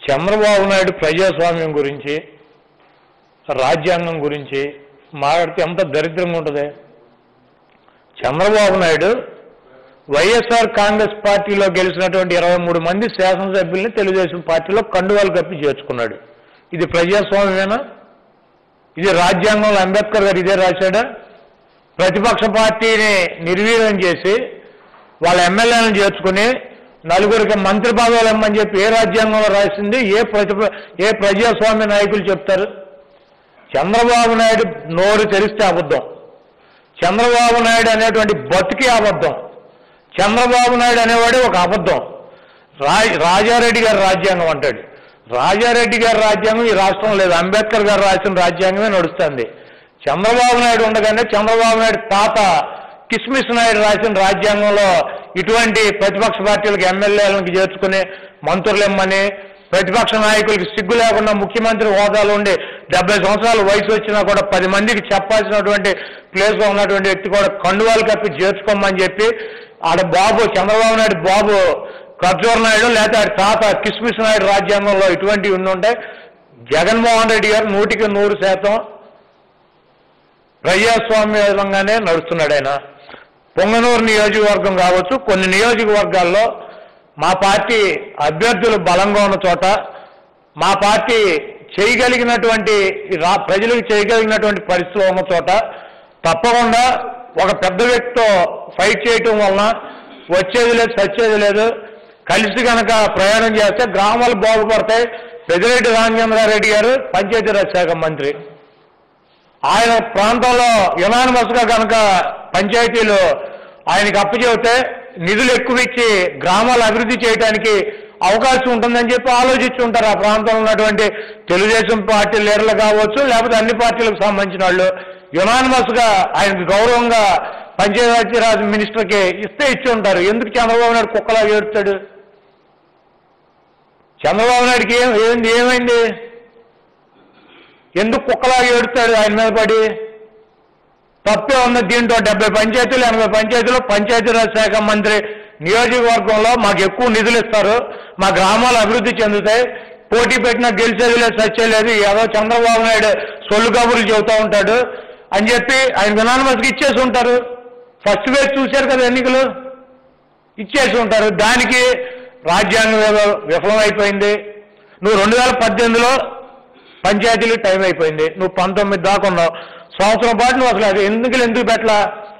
చంద్రబాబు నాయుడు ప్రజాస్వామ్యం గురించి రాజ్యాంగం గురించి మాట్లాడితే ఎంత దరిద్రంగా ఉంటుంది చంద్రబాబు నాయుడు వైఎస్ఆర్ కాంగ్రెస్ పార్టీలో గెలిచినటువంటి ఇరవై మూడు మంది శాసనసభ్యుల్ని తెలుగుదేశం పార్టీలో కండువాలు కప్పి చేర్చుకున్నాడు ఇది ప్రజాస్వామ్యమేనా ఇది రాజ్యాంగంలో అంబేద్కర్ గారు ఇదే రాశాడా ప్రతిపక్ష పార్టీని నిర్వీర్యం చేసి వాళ్ళ ఎమ్మెల్యేలను చేర్చుకుని నలుగురికి మంత్రి పదవులు ఇమ్మని చెప్పి ఏ రాజ్యాంగంలో రాసింది ఏ ప్రతిప ఏ ప్రజాస్వామ్య నాయకులు చెప్తారు చంద్రబాబు నాయుడు నోరు తెరిస్తే అబద్ధం చంద్రబాబు నాయుడు అనేటువంటి బతికి అబద్ధం చంద్రబాబు నాయుడు అనేవాడే ఒక అబద్ధం రా రాజారెడ్డి గారి రాజ్యాంగం అంటాడు రాజారెడ్డి గారి రాజ్యాంగం ఈ రాష్ట్రం లేదు అంబేద్కర్ గారు రాసిన రాజ్యాంగమే నడుస్తుంది చంద్రబాబు నాయుడు ఉండగానే చంద్రబాబు నాయుడు తాత కిస్మిస్ నాయుడు రాసిన రాజ్యాంగంలో ఇటువంటి ప్రతిపక్ష పార్టీలకు ఎమ్మెల్యేలకు చేర్చుకుని మంత్రులు ఇమ్మని ప్రతిపక్ష నాయకులకి సిగ్గు లేకుండా ముఖ్యమంత్రి హోదాలో ఉండి డెబ్బై సంవత్సరాల వయసు వచ్చినా కూడా పది మందికి చెప్పాల్సినటువంటి ప్లేస్లో ఉన్నటువంటి వ్యక్తి కూడా కండువాలు కప్పి చేర్చుకోమని చెప్పి ఆడ బాబు చంద్రబాబు నాయుడు బాబు ఖర్జూర్ నాయుడు లేకపోతే ఆడి తాత కిస్మిస్ నాయుడు రాజ్యాంగంలో ఇటువంటివి ఉండుంటాయి జగన్మోహన్ రెడ్డి గారు నూటికి నూరు శాతం ప్రజాస్వామ్యంగానే నడుస్తున్నాడు ఆయన పొంగనూరు నియోజకవర్గం కావచ్చు కొన్ని నియోజకవర్గాల్లో మా పార్టీ అభ్యర్థులు బలంగా ఉన్న చోట మా పార్టీ చేయగలిగినటువంటి రా ప్రజలకు చేయగలిగినటువంటి పరిస్థితులు ఉన్న చోట తప్పకుండా ఒక పెద్ద వ్యక్తితో ఫైట్ చేయటం వలన వచ్చేది లేదు సచ్చేది లేదు కలిసి కనుక ప్రయాణం చేస్తే గ్రామాలు బాగుపడతాయి పెద్దిరెడ్డి రామచంద్రారెడ్డి గారు పంచాయతీరాజ్ శాఖ మంత్రి ఆయన ప్రాంతంలో యునానిమస్ గా కనుక పంచాయతీలు ఆయనకి అప్పచెబితే నిధులు ఎక్కువ ఇచ్చి గ్రామాలు అభివృద్ధి చేయడానికి అవకాశం ఉంటుందని చెప్పి ఆలోచించి ఉంటారు ఆ ప్రాంతంలో ఉన్నటువంటి తెలుగుదేశం పార్టీ లీడర్లు కావచ్చు లేకపోతే అన్ని పార్టీలకు సంబంధించిన వాళ్ళు యునానిమస్ గా ఆయనకు గౌరవంగా పంచాయతీరాజ్ మినిస్టర్కి ఇస్తే ఇచ్చి ఉంటారు ఎందుకు చంద్రబాబు నాయుడు కుక్కలా ఏడుతాడు చంద్రబాబు నాయుడికి ఏం ఏంది ఏమైంది ఎందుకు కుక్కలా ఏడుతాడు ఆయన మీద పడి తప్పే ఉంది దీంట్లో డెబ్బై పంచాయతీలు ఎనభై పంచాయతీలు పంచాయతీరాజ్ శాఖ మంత్రి నియోజకవర్గంలో మాకు ఎక్కువ నిధులు ఇస్తారు మా గ్రామాలు అభివృద్ధి చెందుతాయి పోటీ పెట్టినా గెలిచేది లేదు సచ్చే లేదు ఏదో చంద్రబాబు నాయుడు సొల్లు కబుర్లు చెబుతూ ఉంటాడు అని చెప్పి ఆయన వినానమస్కి ఇచ్చేసి ఉంటారు ఫస్ట్ వేసి చూశారు కదా ఎన్నికలు ఇచ్చేసి ఉంటారు దానికి రాజ్యాంగం ఏదో విఫలమైపోయింది నువ్వు రెండు వేల పద్దెనిమిదిలో పంచాయతీలు టైం అయిపోయింది నువ్వు పంతొమ్మిది దాకా ఉన్నావు సంవత్సరం పాటు నువ్వు అసలు అది ఎన్నికలు ఎందుకు పెట్టలా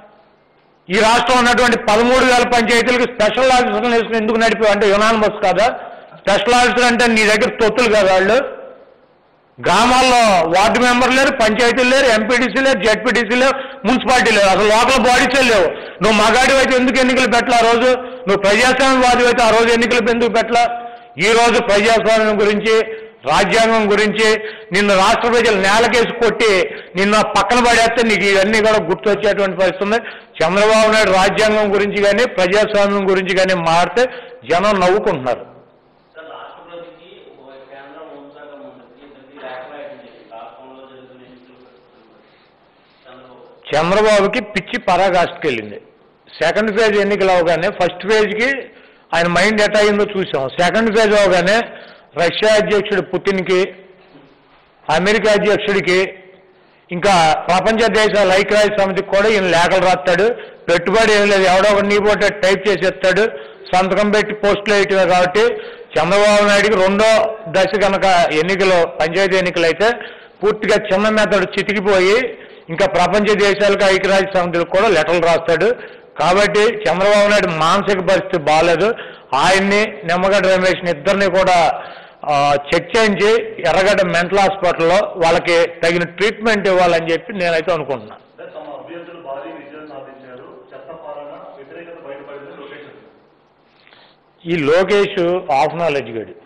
ఈ రాష్ట్రం ఉన్నటువంటి పదమూడు వేల పంచాయతీలకు స్పెషల్ ఆఫీసర్లు వేసుకుని ఎందుకు నడిపావు అంటే యునానిమస్ కాదా స్పెషల్ ఆఫీసర్ అంటే నీ దగ్గర తొత్తులు కదా వాళ్ళు గ్రామాల్లో వార్డు మెంబర్ లేరు పంచాయతీలు లేరు ఎంపీటీసీ లేరు జెడ్పీటీసీ లేరు మున్సిపాలిటీ లేరు అసలు లోకల్ బాడీసే లేవు నువ్వు మగాడి అయితే ఎందుకు ఎన్నికలు పెట్టలా ఆ రోజు నువ్వు ప్రజాస్వామ్యవాది అయితే ఆ రోజు ఎన్నికలు ఎందుకు పెట్టలా ఈ రోజు ప్రజాస్వామ్యం గురించి రాజ్యాంగం గురించి నిన్ను రాష్ట్ర ప్రజలు నేలకేసి కొట్టి నిన్ను పక్కన పడేస్తే నీకు ఇవన్నీ కూడా గుర్తొచ్చేటువంటి పరిస్థితి ఉంది చంద్రబాబు నాయుడు రాజ్యాంగం గురించి కానీ ప్రజాస్వామ్యం గురించి కానీ మారితే జనం నవ్వుకుంటున్నారు సార్ రాష్ట్రపతికి ఒక కేంద్ర హోంశాఖ మంత్రికి ఇద్దరికి లేఖ రాయడం జరిగింది రాష్ట్రంలో జరుగుతున్న ఎన్నికలు చంద్రబాబు చంద్రబాబుకి పిచ్చి పరాకాష్ఠకి వెళ్ళింది సెకండ్ ఫేజ్ ఎన్నికలు అవగానే ఫస్ట్ ఫేజ్కి ఆయన మైండ్ ఎట్ అయిందో చూసాం సెకండ్ ఫేజ్ అవగానే రష్యా అధ్యక్షుడు పుతిన్కి అమెరికా అధ్యక్షుడికి ఇంకా ప్రపంచ దేశాల ఐక్యరాజ్య సమితికి కూడా ఈయన లేఖలు రాస్తాడు పెట్టుబడి ఏం లేదు ఎవడో ఒక నీ పోటీ టైప్ చేసేస్తాడు సంతకం పెట్టి పోస్టులు వేయటమే కాబట్టి చంద్రబాబు నాయుడికి రెండో దశ కనుక ఎన్నికలు పంచాయతీ ఎన్నికలు అయితే పూర్తిగా చిన్న మెత్తడు చితికిపోయి ఇంకా ప్రపంచ దేశాలకు ఐక్యరాజ్య సమితికి కూడా లెటర్లు రాస్తాడు కాబట్టి చంద్రబాబు నాయుడు మానసిక పరిస్థితి బాగాలేదు ఆయన్ని నిమ్మగడ్డ రమేష్ని ఇద్దరిని కూడా ఆ, చెక్ చేయించి ఎర్రగడ్డ మెంటల్ హాస్పిటల్లో వాళ్ళకి తగిన ట్రీట్మెంట్ ఇవ్వాలని చెప్పి నేనైతే అనుకుంటున్నాను అంటే తమ అభ్యర్థులు భారీ విజయం సాధించారు చెత్త పాలన వ్యతిరేకత బయటపడిందని లోకేష్ అన్నారు. ఈ లోకేష్ ఆఫ్ నాలెడ్జ్ గడి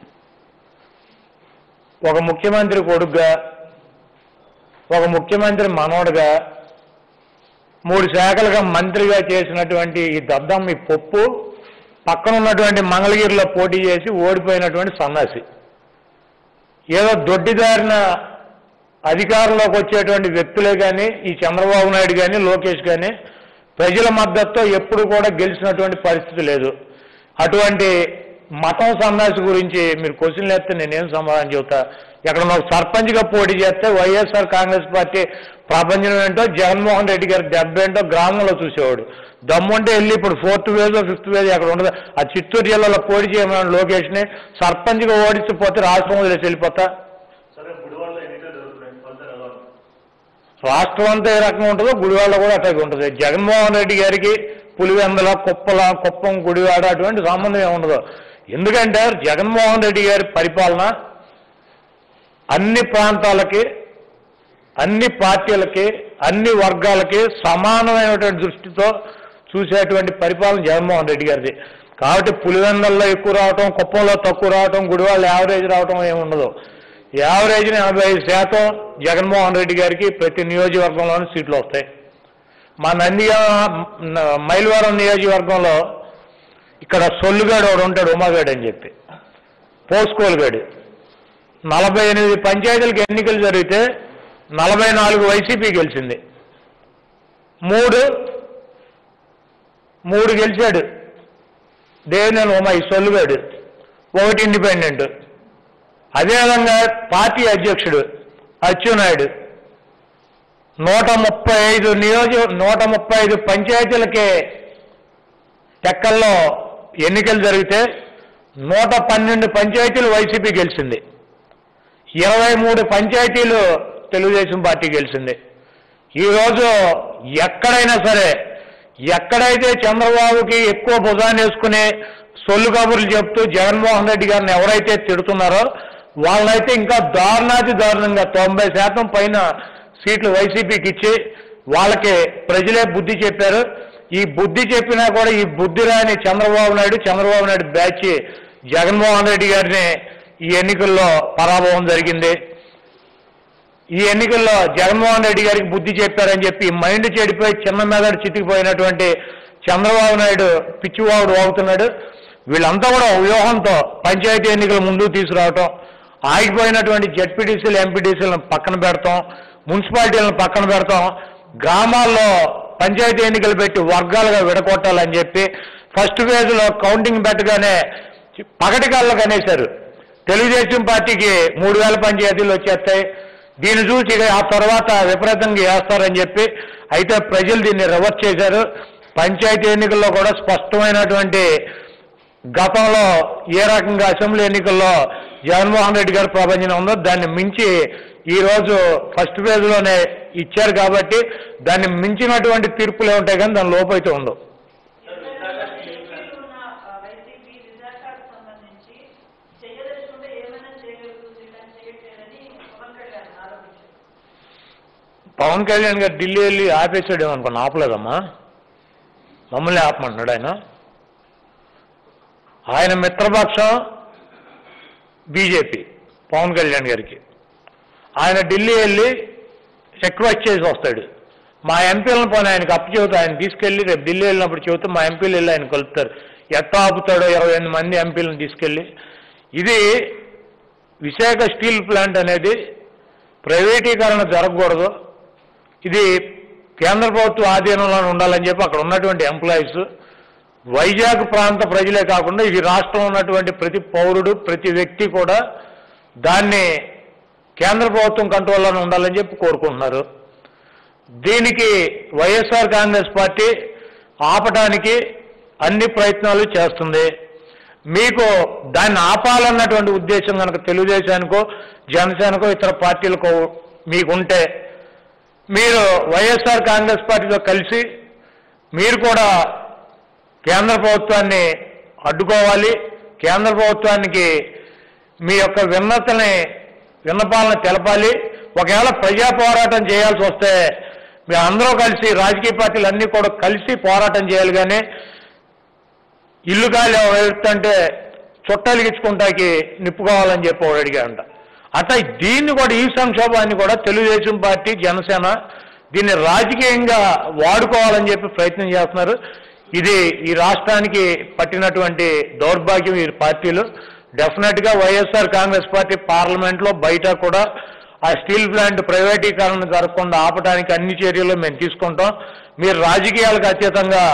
ఒక ముఖ్యమంత్రి కొడుగ్గా ఒక ముఖ్యమంత్రి మనవడుగా మూడు శాఖలుగా మంత్రిగా చేసినటువంటి ఈ దద్దమ్మ ఈ పప్పు పక్కన ఉన్నటువంటి మంగళగిరిలో పోటీ చేసి ఓడిపోయినటువంటి సన్నాసి ఏదో దొడ్డిదారిన అధికారంలోకి వచ్చేటువంటి వ్యక్తులే కానీ ఈ చంద్రబాబు నాయుడు కానీ లోకేష్ కానీ ప్రజల మద్దతుతో ఎప్పుడు కూడా గెలిచినటువంటి పరిస్థితి లేదు అటువంటి మతం సన్నాసి గురించి మీరు క్వశ్చన్లు వేస్తే నేనేం సమాధానం చెబుతా ఎక్కడ నాకు సర్పంచ్గా పోటీ చేస్తే వైఎస్ఆర్ కాంగ్రెస్ పార్టీ ప్రపంచం ఏంటో జగన్మోహన్ రెడ్డి గారి దెబ్బ ఏంటో గ్రామంలో చూసేవాడు దమ్ముంటే వెళ్ళి ఇప్పుడు ఫోర్త్ వేజ్ ఫిఫ్త్ వేజ్ అక్కడ ఉండదు ఆ చిత్తూరు జిల్లాలో పోటీ చేయమని లోకేష్ని సర్పంచ్గా ఓడించిపోతే రాష్ట్రం వదిలేసి వెళ్ళిపోతా సరే గుడివాడలో ఎన్నికలు జరుగుతున్నాయి ఫలితాలు ఎలా ఉన్నాయి? రాష్ట్రం అంతా ఏ రకంగా ఉంటుందో గుడివాడ కూడా అట్లాగే ఉంటుంది జగన్మోహన్ రెడ్డి గారికి పులివెందల కుప్పల కుప్పం గుడివాడ అటువంటి సంబంధం ఏమి ఉండదు ఎందుకంటే జగన్మోహన్ రెడ్డి గారి పరిపాలన అన్ని ప్రాంతాలకి అన్ని పార్టీలకి అన్ని వర్గాలకి సమానమైనటువంటి దృష్టితో చూసేటువంటి పరిపాలన జగన్మోహన్ రెడ్డి గారిది కాబట్టి పులివెందల్లో ఎక్కువ రావటం కుప్పంలో తక్కువ రావటం గుడివాళ్ళు యావరేజ్ రావటం ఏమి ఉండదు యావరేజ్ని ఎనభై ఐదు శాతం జగన్మోహన్ రెడ్డి గారికి ప్రతి నియోజకవర్గంలోని సీట్లు వస్తాయి మా నందిగా మైలవరం నియోజకవర్గంలో ఇక్కడ సొల్లుగాడు ఒకడు ఉంటాడు ఉమాగాడు అని చెప్పి పోస్కోలుగాడు నలభై ఎనిమిది పంచాయతీలకు ఎన్నికలు జరిగితే నలభై నాలుగు వైసీపీ గెలిచింది మూడు మూడు గెలిచాడు దేవినేని ఉమాయి సొల్లుగాడు ఒకటి ఇండిపెండెంట్ అదేవిధంగా పార్టీ అధ్యక్షుడు అచ్చెన్నాయుడు నూట ముప్పై ఐదు నియోజక నూట ముప్పై ఐదు పంచాయతీలకే టెక్కల్లో ఎన్నికలు జరిగితే నూట పన్నెండు పంచాయతీలు వైసీపీ గెలిచింది ఇరవై మూడు పంచాయతీలు తెలుగుదేశం పార్టీ గెలిచింది ఈరోజు ఎక్కడైనా సరే ఎక్కడైతే చంద్రబాబుకి ఎక్కువ భుజాన్ని వేసుకుని సొల్లు కబుర్లు చెప్తూ జగన్మోహన్ రెడ్డి గారిని ఎవరైతే తిడుతున్నారో వాళ్ళనైతే ఇంకా దారుణాతి దారుణంగా తొంభై శాతం పైన సీట్లు వైసీపీకి ఇచ్చి వాళ్ళకి ప్రజలే బుద్ధి చెప్పారు ఈ బుద్ధి చెప్పినా కూడా ఈ బుద్ధి రాని చంద్రబాబు నాయుడు చంద్రబాబు నాయుడు బ్యాచ్ జగన్మోహన్ రెడ్డి గారిని ఈ ఎన్నికల్లో పరాభవం జరిగింది ఈ ఎన్నికల్లో జగన్మోహన్ రెడ్డి గారికి బుద్ధి చెప్పారని చెప్పి మైండ్ చెడిపోయి చిన్న మెదడు చితికిపోయినటువంటి చంద్రబాబు నాయుడు పిచ్చివాడు వాగుతున్నాడు వీళ్ళంతా కూడా వ్యూహంతో పంచాయతీ ఎన్నికలు ముందుకు తీసుకురావటం ఆగిపోయినటువంటి జడ్పీటీసీలు ఎంపీటీసీలను పక్కన పెడతాం మున్సిపాలిటీలను పక్కన పెడతాం గ్రామాల్లో పంచాయతీ ఎన్నికలు పెట్టి వర్గాలుగా విడగొట్టాలని చెప్పి ఫస్ట్ ఫేజ్లో కౌంటింగ్ పెట్టగానే పగటి కళ్ళకు అనేశారు తెలుగుదేశం పార్టీకి మూడు వేల పంచాయతీలు వచ్చేస్తాయి దీన్ని చూసి ఇక ఆ తర్వాత విపరీతంగా వేస్తారని చెప్పి అయితే ప్రజలు దీన్ని రివర్స్ చేశారు పంచాయతీ ఎన్నికల్లో కూడా స్పష్టమైనటువంటి గతంలో ఏ రకంగా అసెంబ్లీ ఎన్నికల్లో జగన్మోహన్ రెడ్డి గారి ప్రపంచం ఉందో దాన్ని మించి ఈ రోజు ఫస్ట్ ఫేజ్లోనే ఇచ్చారు కాబట్టి దాన్ని మించినటువంటి తీర్పులే ఉంటాయి కానీ దాని లోపైతే ఉండవు ఏపీలో ఉన్న ఆ, వైసీపీ విశాఖకు సంబంధించి చేయదలుచుకుంటే ఏమైనా చేయగలుగుతుంది కానీ చేయట్లేదని పవన్ కళ్యాణ్ ఆరోపించారు పవన్ కళ్యాణ్ గారు ఢిల్లీ వెళ్ళి ఆపేసాడేమో అనుకున్నా ఆపలేదమ్మా మమ్మల్ని ఆపమంటున్నాడు ఆయన ఆయన మిత్రపక్షం బీజేపీ పవన్ కళ్యాణ్ గారికి ఆయన ఢిల్లీ వెళ్ళి రిక్వెస్ట్ చేసి వస్తాడు మా ఎంపీలను పోనీ ఆయనకు అప్పు చెబుతా ఆయన తీసుకెళ్ళి రేపు ఢిల్లీ వెళ్ళినప్పుడు చెబుతే మా ఎంపీలు వెళ్ళి ఆయన కలుపుతారు ఎట్లా ఆపుతాడో ఇరవై ఎనిమిది మంది ఎంపీలను తీసుకెళ్ళి ఇది విశాఖ స్టీల్ ప్లాంట్ అనేది ప్రైవేటీకరణ జరగకూడదు ఇది కేంద్ర ప్రభుత్వ ఆధీనంలో ఉండాలని చెప్పి అక్కడ ఉన్నటువంటి ఎంప్లాయీస్ వైజాగ్ ప్రాంత ప్రజలే కాకుండా ఇది రాష్ట్రంలో ఉన్నటువంటి ప్రతి పౌరుడు ప్రతి వ్యక్తి కూడా దాన్ని కేంద్ర ప్రభుత్వం కంట్రోల్లోనే ఉండాలని చెప్పి కోరుకుంటున్నారు దీనికి వైఎస్ఆర్ కాంగ్రెస్ పార్టీ ఆపటానికి అన్ని ప్రయత్నాలు చేస్తుంది మీకు దాన్ని ఆపాలన్నటువంటి ఉద్దేశం కనుక తెలుగుదేశానికో జనసేనకో ఇతర పార్టీలకో మీకుంటే మీరు వైఎస్ఆర్ కాంగ్రెస్ పార్టీతో కలిసి మీరు కూడా కేంద్ర ప్రభుత్వాన్ని అడ్డుకోవాలి కేంద్ర ప్రభుత్వానికి మీ యొక్క విన్నతని విన్నపాలను తెలపాలి ఒకవేళ ప్రజా పోరాటం చేయాల్సి వస్తే మీ అందరూ కలిసి రాజకీయ పార్టీలు అన్నీ కూడా కలిసి పోరాటం చేయాలి కానీ ఇల్లు గాలి వెళ్తుంటే చుట్టాలిగించుకుంటాకి నిప్పుకోవాలని చెప్పి వాడు అడిగాడంట అట్లా దీన్ని కూడా ఈ సంక్షోభాన్ని కూడా తెలుగుదేశం పార్టీ జనసేన దీన్ని రాజకీయంగా వాడుకోవాలని చెప్పి ప్రయత్నం చేస్తున్నారు ఇది ఈ రాష్ట్రానికి పట్టినటువంటి దౌర్భాగ్యం ఈ పార్టీలు డెఫినెట్ గా వైఎస్ఆర్ కాంగ్రెస్ పార్టీ పార్లమెంట్ లో బయట కూడా ఆ స్టీల్ ప్లాంట్ ప్రైవేటీకరణ జరగకుండా ఆపడానికి అన్ని చర్యలు మేము తీసుకుంటాం మీరు రాజకీయాలకు అతీతంగా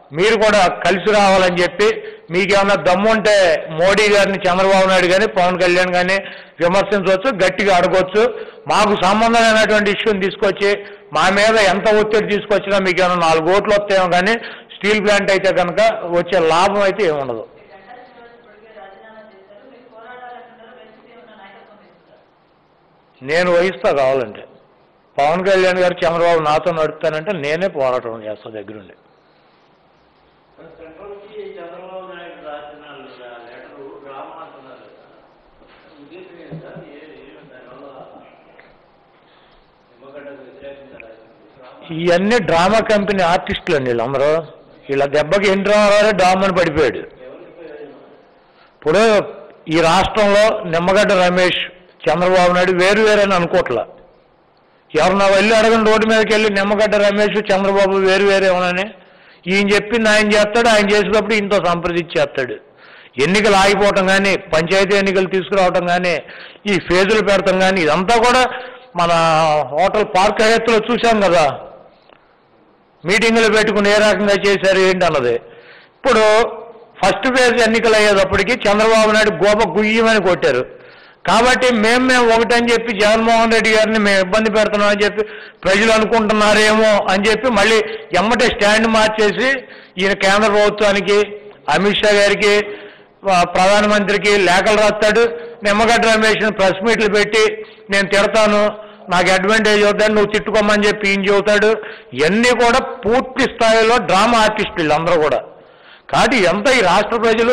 మీరు కూడా కలిసి రావాలని చెప్పి మీకేమన్నా దమ్ము ఉంటే మోడీ గారిని చంద్రబాబు నాయుడు కానీ పవన్ కళ్యాణ్ కానీ విమర్శించవచ్చు గట్టిగా అడగవచ్చు మాకు సంబంధం లేనటువంటి ఇష్యూని తీసుకొచ్చి మా మీద ఎంత ఒత్తిడి తీసుకొచ్చినా మీకు ఏమైనా నాలుగు ఓట్లు వస్తాయేమో కానీ స్టీల్ ప్లాంట్ అయితే కనుక వచ్చే లాభం అయితే ఏముండదు గంటా శ్రీనివాస్ ఇప్పటికే రాజీనామా చేశారు మీరు పోరాటాలంటున్నారు వైసీపీ ఏమన్నా నాయకత్వం ఇస్తున్నారు నేను వహిస్తా కావాలంటే పవన్ కళ్యాణ్ గారు చంద్రబాబు నాతో నడుపుతానంటే నేనే పోరాటం చేస్తా దగ్గరుండి సెంట్రల్కి చంద్రబాబు నాయుడు రాసిన లెటరు డ్రామా అంటున్నారు కదా. ఉద్దేశం ఏంటి సార్ ఏ- ఏమి దానివల్ల నిమ్మగడ్డకు వ్యతిరేకంగా రాసింది డ్రామా ఇవన్నీ డ్రామా కంపెనీ ఆర్టిస్టులు అండి వీళ్ళందరూ వీళ్ళ దెబ్బకి ఎన్ని డ్రామాలో డామని పడిపోయాడు ఎవరికి ప్రయోజనం ఇప్పుడు ఈ రాష్ట్రంలో నిమ్మగడ్డ రమేష్ చంద్రబాబు నాయుడు వేరు వేరని అనుకోవట్లా ఎవరన్నా వెళ్ళి అడగండి రోడ్డు మీదకి వెళ్ళి నిమ్మగడ్డ రమేష్ చంద్రబాబు వేరు వేరేమోనని ఈయన చెప్పింది ఆయన చేస్తాడు ఆయన చేసేటప్పుడు ఈయనతో సంప్రదించేస్తాడు ఎన్నికలు ఆగిపోవటం కానీ పంచాయతీ ఎన్నికలు తీసుకురావటం కానీ ఈ ఫేజులు పెడతాం కానీ ఇదంతా కూడా మన హోటల్ పార్క్ హయత్తులో చూశాం కదా మీటింగులు పెట్టుకుని ఏ రకంగా చేశారు ఏంటి అన్నది ఇప్పుడు ఫస్ట్ ఫేజ్ ఎన్నికలు అయ్యేటప్పటికి చంద్రబాబు నాయుడు గోప గుయ్యమని కొట్టారు కాబట్టి మేము మేము ఒకటని చెప్పి జగన్మోహన్ రెడ్డి గారిని మేము ఇబ్బంది పెడుతున్నాం అని చెప్పి ప్రజలు అనుకుంటున్నారేమో అని చెప్పి మళ్ళీ ఎమ్మటే స్టాండ్ మార్చేసి ఈయన కేంద్ర ప్రభుత్వానికి అమిత్ షా గారికి ఆ, ప్రధానమంత్రికి లేఖలు రాస్తాడు నిమ్మగడ్డ రమేష్ని ప్రెస్ మీట్లు పెట్టి నేను తిడతాను నాకు అడ్వాంటేజ్ అవుతాను నువ్వు తిట్టుకోమని చెప్పి ఈయన చెబుతాడు ఇవన్నీ కూడా పూర్తి స్థాయిలో డ్రామా ఆర్టిస్టులు వీళ్ళందరూ కూడా కాబట్టి ఎంత ఈ రాష్ట్ర ప్రజలు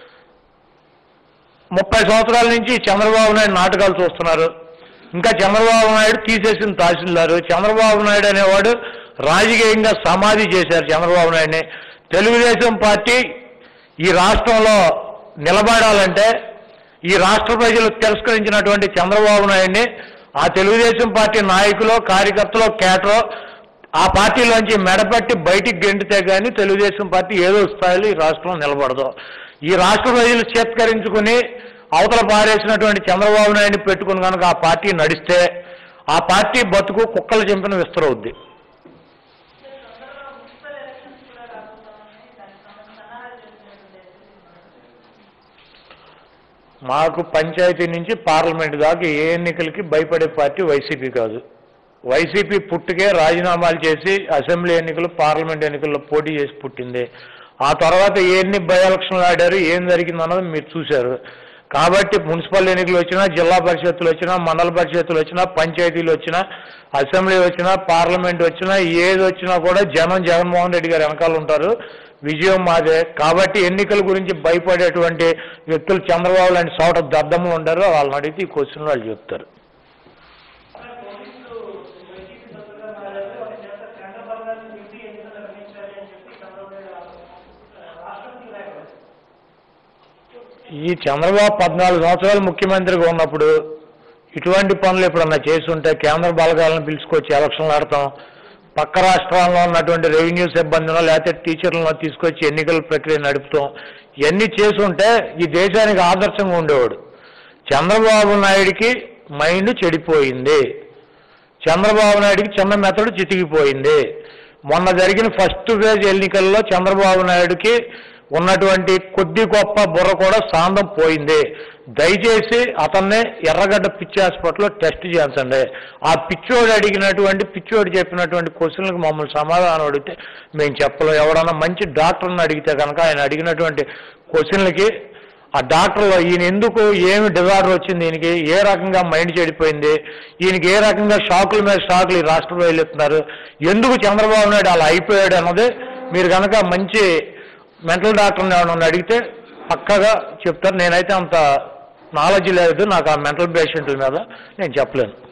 ముప్పై సంవత్సరాల నుంచి చంద్రబాబు నాయుడు నాటకాలు చూస్తున్నారు ఇంకా చంద్రబాబు నాయుడు తీసేసిన తహసీల్దారు చంద్రబాబు నాయుడు అనేవాడు రాజకీయంగా సమాధి చేశారు చంద్రబాబు నాయుడిని తెలుగుదేశం పార్టీ ఈ రాష్ట్రంలో నిలబడాలంటే ఈ రాష్ట్ర ప్రజలు తిరస్కరించినటువంటి చంద్రబాబు నాయుడిని ఆ తెలుగుదేశం పార్టీ నాయకులు కార్యకర్తలు కేటరో ఆ పార్టీలోంచి మెడపట్టి బయటికి గెంటితే కానీ తెలుగుదేశం పార్టీ ఏదో స్థాయిలో ఈ రాష్ట్రంలో నిలబడదు ఈ రాష్ట్ర ప్రజలు చేత్కరించుకుని అవతల పారేసినటువంటి చంద్రబాబు నాయుడిని పెట్టుకుని కనుక ఆ పార్టీ నడిస్తే ఆ పార్టీ బతుకు కుక్కలు చెంపిన విస్తరవుద్ది తొందరగా మున్సిపల్ ఎలక్షన్స్ కూడా రాబోతామని దానికి సంబంధించి సన్నాహాలు చేస్తున్నటువంటి మాకు పంచాయతీ నుంచి పార్లమెంట్ దాకా ఏ ఎన్నికలకి భయపడే పార్టీ వైసీపీ కాదు వైసీపీ పుట్టుకే రాజీనామాలు చేసి అసెంబ్లీ ఎన్నికలు పార్లమెంట్ ఎన్నికల్లో పోటీ చేసి పుట్టింది ఆ తర్వాత ఎన్ని బై ఎలక్షన్లు ఆడారు ఏం జరిగింది అన్నది మీరు చూశారు కాబట్టి మున్సిపల్ ఎన్నికలు వచ్చినా జిల్లా పరిషత్తులు వచ్చినా మండల పరిషత్తులు వచ్చినా పంచాయతీలు వచ్చినా అసెంబ్లీ వచ్చినా పార్లమెంట్ వచ్చినా ఏది వచ్చినా కూడా జనం జగన్మోహన్ రెడ్డి గారు వెనకాల ఉంటారు విజయం మాదే కాబట్టి ఎన్నికల గురించి భయపడేటువంటి వ్యక్తులు చంద్రబాబు లాంటి చోట దద్దమ్మలు ఉంటారు వాళ్ళని అడిగితే ఈ క్వశ్చన్ వాళ్ళు చెప్తారు పోలీసులు వైసీపీ సభ్యులుగా మారారు వారి చేత కేంద్ర బలగాన్ని దింపి ఎన్నికలు నిర్వహించాలి అని చెప్పి చంద్రబాబు నాయుడు రాష్ట్రానికి లేఖ ఈ చంద్రబాబు పద్నాలుగు సంవత్సరాలు ముఖ్యమంత్రిగా ఉన్నప్పుడు ఇటువంటి పనులు ఎప్పుడన్నా చేసి ఉంటే కేంద్ర బలగాలను పిలుచుకొచ్చి ఎలక్షన్లు ఆడతాం పక్క రాష్ట్రాల్లో ఉన్నటువంటి రెవెన్యూ సిబ్బందినో లేకపోతే టీచర్లను తీసుకొచ్చి ఎన్నికల ప్రక్రియ నడుపుతాం ఇవన్నీ చేసి ఉంటే ఈ దేశానికి ఆదర్శంగా ఉండేవాడు చంద్రబాబు నాయుడికి మైండ్ చెడిపోయింది చంద్రబాబు నాయుడికి చిన్న మెతడు చితికిపోయింది మొన్న జరిగిన ఫస్ట్ ఫేజ్ ఎన్నికల్లో చంద్రబాబు నాయుడికి ఉన్నటువంటి కొద్ది గొప్ప బుర్ర కూడా సాందం పోయింది దయచేసి అతన్ని ఎర్రగడ్డ పిచ్చి హాస్పిటల్లో టెస్ట్ చేయించండి ఆ పిచ్చోడు అడిగినటువంటి పిచ్చోడు చెప్పినటువంటి క్వశ్చన్లకు మమ్మల్ని సమాధానం అడిగితే మేము చెప్పలేం ఎవడన్నా మంచి డాక్టర్ని అడిగితే కనుక ఆయన అడిగినటువంటి క్వశ్చన్లకి ఆ డాక్టర్లో ఈయన ఎందుకు ఏమి డిజార్డర్ వచ్చింది ఈయనకి ఏ రకంగా మైండ్ చెడిపోయింది ఈయనకి ఏ రకంగా షాకుల మీద షాకులు ఈ రాష్ట్ర ప్రజలు ఇస్తున్నారు ఎందుకు చంద్రబాబు నాయుడు అలా అయిపోయాడు అన్నది మీరు కనుక మంచి మెంటల్ డాక్టర్ని ఎవరన్నా అడిగితే పక్కగా చెప్తారు నేనైతే అంత నాలెడ్జ్ లేదు నాకు ఆ మెంటల్ పేషెంట్ల మీద నేను చెప్పలేను